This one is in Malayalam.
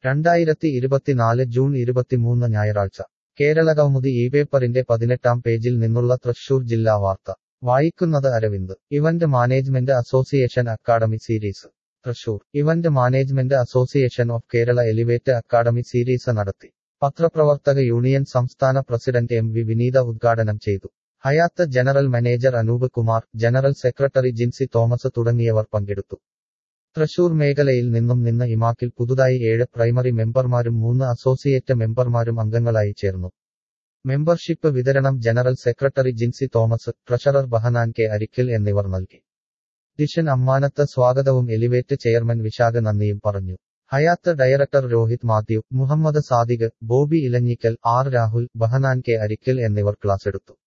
രണ്ടായിരത്തി ഇരുപത്തിനാല് ജൂൺ ഇരുപത്തിമൂന്ന് ഞായറാഴ്ച കേരള കൗമുദി ഈ പേപ്പറിന്റെ പതിനെട്ടാം പേജിൽ നിന്നുള്ള തൃശൂർ ജില്ലാ വാർത്ത വായിക്കുന്നത് Aravind event management association academy series Thrissur event management association of Kerala elevate academy series നടത്തി പത്രപ്രവർത്തക യൂണിയൻ സംസ്ഥാന പ്രസിഡന്റ് എം വി വിനീത ഉദ്ഘാടനം ചെയ്തു Hyatt general manager Anoop Kumar general secretary Jincy Thomas തുടങ്ങിയവർ പങ്കെടുത്തു തൃശൂർ മേഖലയിൽ നിന്നും നിന്ന് ഇമാക്കിൽ പുതുതായി ഏഴ് പ്രൈമറി മെമ്പർമാരും മൂന്ന് അസോസിയേറ്റ് മെമ്പർമാരും അംഗങ്ങളായി ചേർന്നു മെമ്പർഷിപ്പ് വിതരണം general secretary Jincy Thomas treasurer Bahanan K Arikkal എന്നിവർ നൽകി ഡിഷൻ അമ്മാനത്ത് സ്വാഗതവും എലിവേറ്റ് ചെയർമാൻ വിശാഖ നന്ദിയും പറഞ്ഞു Hyatt director Rohit Mathew Muhammad Sadiq Bobby Elanjikkal R Rahul Bahanan K Arikkal എന്നിവർ ക്ലാസെടുത്തു